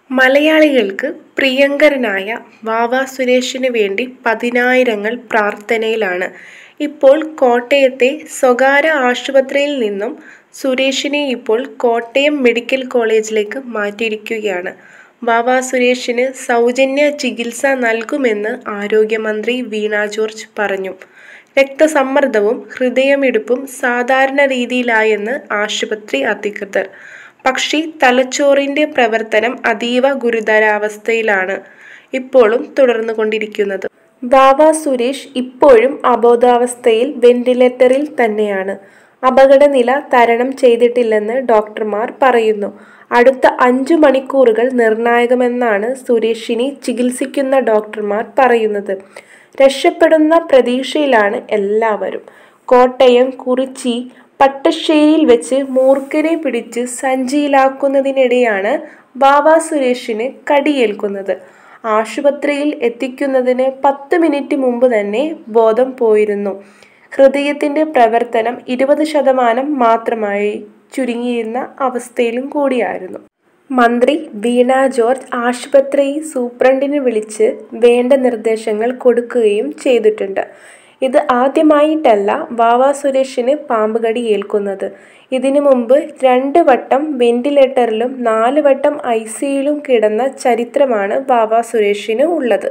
മലയാളികൾക്ക് പ്രിയങ്കരനായ വാവാ സുരേഷിന് വേണ്ടി പതിനായിരങ്ങൾ പ്രാർത്ഥനയിലാണ്. ഇപ്പോൾ കോട്ടയത്തെ സ്വകാര്യ ആശുപത്രിയിൽ നിന്നും സുരേഷിനെ ഇപ്പോൾ കോട്ടയം മെഡിക്കൽ കോളേജിലേക്ക് മാറ്റിയിരിക്കുകയാണ്. വാവാ സുരേഷിന് സൗജന്യ ചികിത്സ നൽകുമെന്ന് ആരോഗ്യമന്ത്രി വീണ ജോർജ് പറഞ്ഞു. രക്തസമ്മർദ്ദവും ഹൃദയമിടിപ്പും സാധാരണ രീതിയിലായെന്ന് ആശുപത്രി അധികൃതർ. പക്ഷേ തലച്ചോറിന്റെ പ്രവർത്തനം അതീവ ഗുരുതരാവസ്ഥയിലാണ് ഇപ്പോഴും തുടർന്നുകൊണ്ടിരിക്കുന്നത്. വാവാ സുരേഷ് ഇപ്പോഴും അബോധാവസ്ഥയിൽ വെന്റിലേറ്ററിൽ തന്നെയാണ്. അപകടനില തരണം ചെയ്തിട്ടില്ലെന്ന് ഡോക്ടർമാർ പറയുന്നു. അടുത്ത അഞ്ചു മണിക്കൂറുകൾ നിർണായകമെന്നാണ് സുരേഷിനെ ചികിത്സിക്കുന്ന ഡോക്ടർമാർ പറയുന്നത്. രക്ഷപ്പെടുന്ന പ്രതീക്ഷയിലാണ് എല്ലാവരും. കോട്ടയം കുറിച്ചി പട്ടശ്ശേരിയിൽ വെച്ച് മൂർഖനെ പിടിച്ച് സഞ്ചിയിലാക്കുന്നതിനിടെയാണ് വാവാ സുരേഷിന് കടിയേൽക്കുന്നത്. ആശുപത്രിയിൽ എത്തിക്കുന്നതിന് പത്ത് മിനിറ്റ് മുമ്പ് തന്നെ ബോധം പോയിരുന്നു. ഹൃദയത്തിന്റെ പ്രവർത്തനം ഇരുപത് ശതമാനം മാത്രമായി ചുരുങ്ങിയിരുന്ന അവസ്ഥയിലും കൂടിയായിരുന്നു. മന്ത്രി വീണ ജോർജ് ആശുപത്രി സൂപ്രണ്ടിനെ വിളിച്ച് വേണ്ട നിർദ്ദേശങ്ങൾ കൊടുക്കുകയും ചെയ്തിട്ടുണ്ട്. ഇത് ആദ്യമായിട്ടല്ല വാവാ സുരേഷിന് പാമ്പുകടി ഏൽക്കുന്നത്. ഇതിനു മുമ്പ് രണ്ട് വട്ടം വെന്റിലേറ്ററിലും നാല് വട്ടം ഐസിയുവിലും കിടന്ന ചരിത്രമാണ് വാവാ സുരേഷിന് ഉള്ളത്.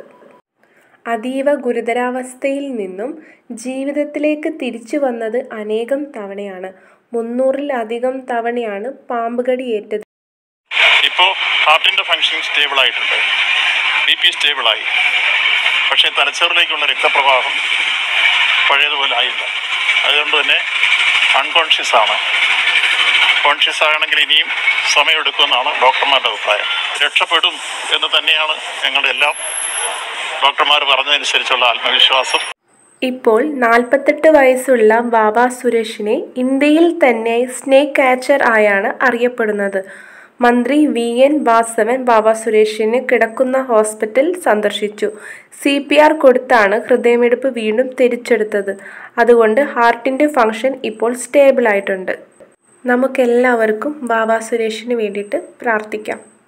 അതീവ ഗുരുതരാവസ്ഥയിൽ നിന്നും ജീവിതത്തിലേക്ക് തിരിച്ചുവന്നത് അനേകം തവണയാണ്. മുന്നൂറിൽ അധികം തവണയാണ് പാമ്പുകടിയേറ്റത്. ഇപ്പോ ഹാർട്ടിന്റെ ഫങ്ഷനിങ് സ്റ്റേബിൾ ആയിട്ടുണ്ട്. ബി പി സ്റ്റേബിൾ ആയി. പക്ഷേ തലച്ചോറിലേക്കുള്ള രക്തപ്രവാഹം പഴയതുപോലെ ആയില്ല. അതുകൊണ്ട് തന്നെ അൺകോൺഷ്യസ് ആണ്. കോൺഷ്യസ് ആകണമെങ്കിൽ ഇനിയും സമയമെടുക്കുമെന്നാണ് ഡോക്ടർമാരുടെ അഭിപ്രായം. രക്ഷപ്പെടും എന്ന് തന്നെയാണ് ഞങ്ങളുടെ എല്ലാം ഡോക്ടർമാർ പറഞ്ഞതനുസരിച്ചുള്ള ആത്മവിശ്വാസം. ഇപ്പോൾ നാൽപ്പത്തെട്ട് വയസ്സുള്ള വാവാ സുരേഷിനെ ഇന്ത്യയിൽ തന്നെ സ്നേക്ക് കാച്ചർ ആയാണ് അറിയപ്പെടുന്നത്. മന്ത്രി വി. എൻ. വാസവൻ വാവാ സുരേഷിന് കിടക്കുന്ന ഹോസ്പിറ്റൽ സന്ദർശിച്ചു. സി. പി. ആർ കൊടുത്താണ് ഹൃദയമിടിപ്പ് വീണ്ടും തിരിച്ചെടുത്തത്. അതുകൊണ്ട് ഹാർട്ടിന്റെ ഫങ്ഷൻ ഇപ്പോൾ സ്റ്റേബിൾ ആയിട്ടുണ്ട്. നമുക്കെല്ലാവർക്കും വാവാ സുരേഷിന് വേണ്ടിയിട്ട് പ്രാർത്ഥിക്കാം.